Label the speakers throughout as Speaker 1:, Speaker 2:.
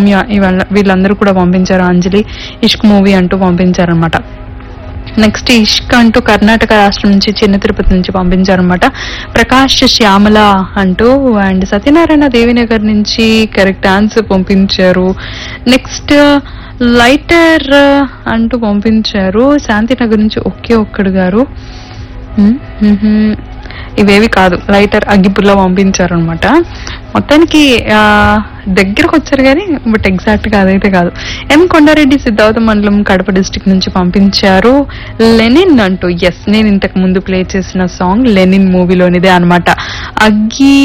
Speaker 1: సౌమ్య ఇవాళ వీళ్ళందరూ కూడా పంపించారు అంజలి ఇష్క్ మూవీ అంటూ పంపించారనమాట నెక్స్ట్ ఇష్క్ అంటూ కర్ణాటక రాష్ట్రం నుంచి చిన్న తిరుపతి నుంచి పంపించారనమాట ప్రకాష్ శ్యామల అంటూ అండ్ సత్యనారాయణ దేవినగర్ నుంచి కరెక్ట్ ఆన్సర్ పంపించారు నెక్స్ట్ లైటర్ అంటూ పంపించారు శాంతినగర్ నుంచి ఒకే ఒక్కడు గారు మ్మ్, మ్మ్. ఇవేవి కాదు లైటర్ అగ్గిపుల్ల పంపించారు అనమాట మొత్తానికి ఆ, దగ్గరకు వచ్చారు కానీ బట్ ఎగ్జాక్ట్ గా అదైతే కాదు ఎం కొండారెడ్డి సిద్ధార్థ మండలం కడప డిస్టిక్ నుంచి పంపించారు లెనిన్ అంటూ ఎస్ నేను ఇంతకు ముందు ప్లే చేసిన సాంగ్ లెనిన్ మూవీలోనిదే అన్నమాట అగ్గి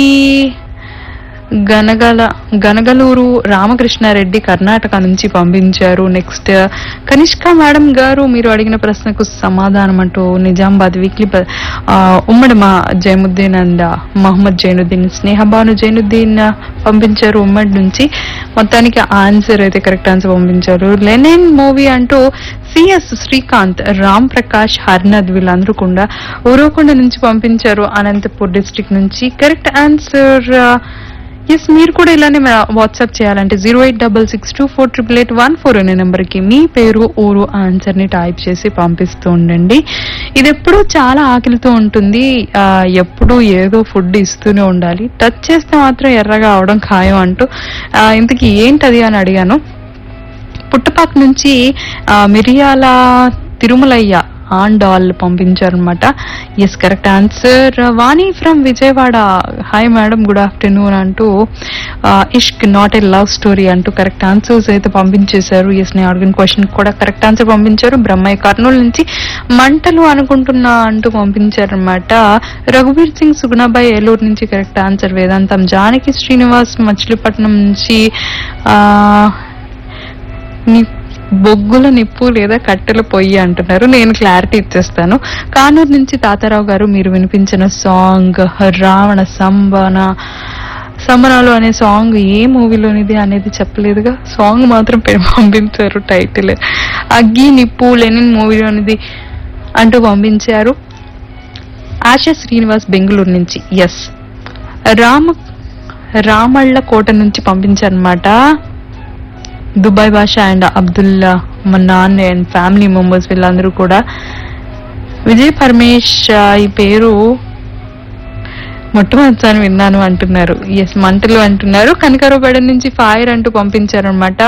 Speaker 1: గనగల గనగలూరు రామకృష్ణారెడ్డి కర్ణాటక నుంచి పంపించారు నెక్స్ట్ కనిష్క మేడం గారు మీరు అడిగిన ప్రశ్నకు సమాధానం అంటూ నిజామాబాద్ వీక్లీ ప- ఆ, ఉమ్మడి మా జైనుద్దీన్ అండ్ మహమ్మద్ జైనుద్దీన్ స్నేహబాను జైనుద్దీన్ పంపించారు ఉమ్మడి నుంచి మొత్తానికి ఆన్సర్ అయితే కరెక్ట్ ఆన్సర్ పంపించారు లెనిన్ మూవీ అంటూ సిఎస్ శ్రీకాంత్ రామ్ ప్రకాష్ హర్నద్ వీళ్ళందరూ కూడా ఊరవకొండ నుంచి పంపించారు అనంతపూర్ డిస్ట్రిక్ట్ నుంచి కరెక్ట్ ఆన్సర్ ఎస్ మీరు కూడా ఇలానే వాట్సాప్ చేయాలంటే zero eight double six two four triple eight one four అనే నెంబర్కి మీ పేరు ఊరు ఆన్సర్ ని టైప్ చేసి పంపిస్తూ ఉండండి ఇది ఎప్పుడూ చాలా ఆకలితో ఉంటుంది ఆ, ఎప్పుడూ ఏదో ఫుడ్ ఇస్తూనే ఉండాలి టచ్ చేస్తే మాత్రం ఎర్రగా అవడం ఖాయం అంటూ ఆ, ఇంతకీ ఏంటది అని అడిగాను పుట్టపాక నుంచి ఆ, మిరియాల తిరుమలయ్య ఆన్ డాల్ పంపించారనమాట yes correct answer Vani from Vijayawada hi madam good afternoon అంటూ ఆ, Ishq not a love story అంటూ కరెక్ట్ ఆన్సర్స్ అయితే పంపించేశారు ఎస్ నేను అడిగిన క్వశ్చన్ కూడా కరెక్ట్ ఆన్సర్ పంపించారు బ్రహ్మయ్య కర్నూలు నుంచి మంటలు అనుకుంటున్నా అంటూ పంపించారనమాట రఘువీర్ సింగ్ సుగుణాబాయి ఏలూరు నుంచి కరెక్ట్ ఆన్సర్ వేదాంతం జానకి శ్రీనివాస్ మచిలీపట్నం నుంచి ఆ ని- బొగ్గుల నిప్పు లేదా కట్టెల పొయ్యి అంటున్నారు నేను క్లారిటీ ఇచ్చేస్తాను కానూరు నుంచి తాతారావు గారు మీరు వినిపించిన సాంగ్ రావణ సంబన సమరాలు అనే సాంగ్ ఏ మూవీలోనిది అనేది చెప్పలేదుగా సాంగ్ మాత్రం పె- పంపించారు టైటిల్ అగ్గి నిప్పు లెనిన్ మూవీలోనిది అంటూ పంపించారు ఆశా శ్రీనివాస్ బెంగళూరు నుంచి ఎస్ రామ రామళ్ళ కోట నుంచి పంపించారనమాట దుబాయ్ భాష అండ్ అబ్దుల్లా మా నాన్న అండ్ ఫ్యామిలీ మెంబర్స్ వీళ్ళందరూ కూడా విజయ్ పరమేష్ ఆ, ఈ పేరు మొట్టమొదటిసారి విన్నాను అంటున్నారు ఎస్ మంటలు అంటున్నారు కనకరపేడ నుంచి ఫైర్ అంటూ పంపించారనమాట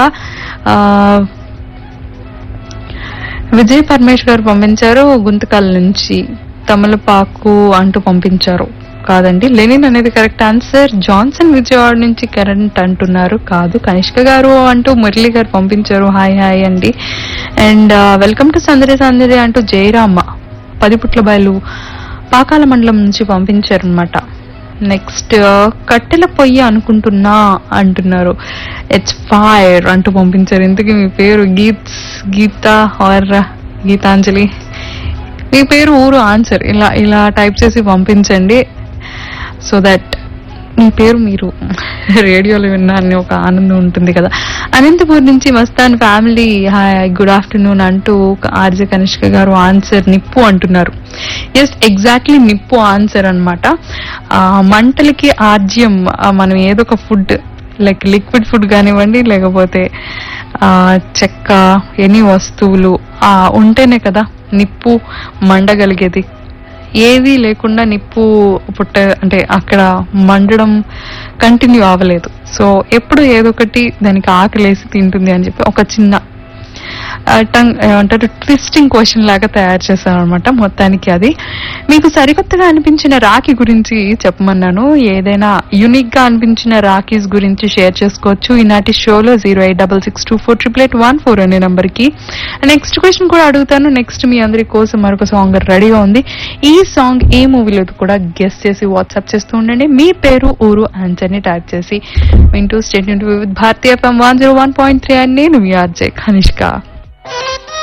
Speaker 1: విజయ్ పరమేష్ గారు పంపించారు గుంతకల్ నుంచి తమలపాకు అంటూ పంపించారు కాదండి లెనిన్ అనేది కరెక్ట్ ఆన్సర్ జాన్సన్ విజయవాడ నుంచి కరెంట్ అంటున్నారు కాదు కనిష్క గారు అంటూ మురళి గారు పంపించారు హాయ్ హాయ్ అండి and welcome to Sandadi Sandadi అంటూ జయరామ పదిపుట్ల బయలు పాకాల మండలం నుంచి పంపించారు అనమాట నెక్స్ట్ కట్టెల పొయ్యి అనుకుంటున్నా అంటున్నారు ఇట్స్ ఫైర్ అంటూ పంపించారు ఇంతకీ మీ పేరు గీత్ గీత ఆర్ గీతాంజలి మీ పేరు ఊరు ఆన్సర్ ఇలా ఇలా టైప్ చేసి పంపించండి సో దట్ మీ పేరు మీరు రేడియోలో విన్నారని ఒక ఆనందం ఉంటుంది కదా అనంతపూర్ నుంచి Mastan family hi good afternoon అంటూ ఆర్జే కనిష్క గారు ఆన్సర్ నిప్పు అంటున్నారు ఎస్ ఎగ్జాక్ట్లీ నిప్పు ఆన్సర్ అనమాట మంటలకి ఆర్జ్యం ఆ, మనం ఏదో ఒక ఫుడ్ లైక్ లిక్విడ్ ఫుడ్ కానివ్వండి లేకపోతే ఆ, చెక్క ఎన్ని వస్తువులు ఆ, ఉంటేనే కదా నిప్పు మండగలిగేది ఏది లేకుండా నిప్పు పుట్ట అంటే అక్కడ మండడం కంటిన్యూ అవ్వలేదు సో ఎప్పుడు ఏదో ఒకటి దానికి ఆకలేసి తింటుంది అని చెప్పి ఒక చిన్న ఆ, టంగ్ ఏమంటారు ట్విస్టింగ్ క్వశ్చన్ లాగా తయారు చేశాను అనమాట మొత్తానికి అది మీకు సరికొత్తగా అనిపించిన రాఖీ గురించి చెప్పమన్నాను ఏదైనా యునిక్ గా అనిపించిన రాఖీస్ గురించి షేర్ చేసుకోవచ్చు ఈనాటి షోలో zero eight double six two four triple eight one four అనే నంబర్ కి నెక్స్ట్ క్వశ్చన్ కూడా అడుగుతాను నెక్స్ట్ మీ అందరి కోసం మరొక సాంగ్ రెడీగా ఉంది ఈ సాంగ్ ఏ మూవీలో కూడా గెస్ట్ చేసి వాట్సాప్ చేస్తూ ఉండండి మీ పేరు ఊరు ఆన్సర్ ని టైప్ చేసి వింటూ state Bharatiya FM one zero one point three అని నేను మీ ఆర్జే కనిష్క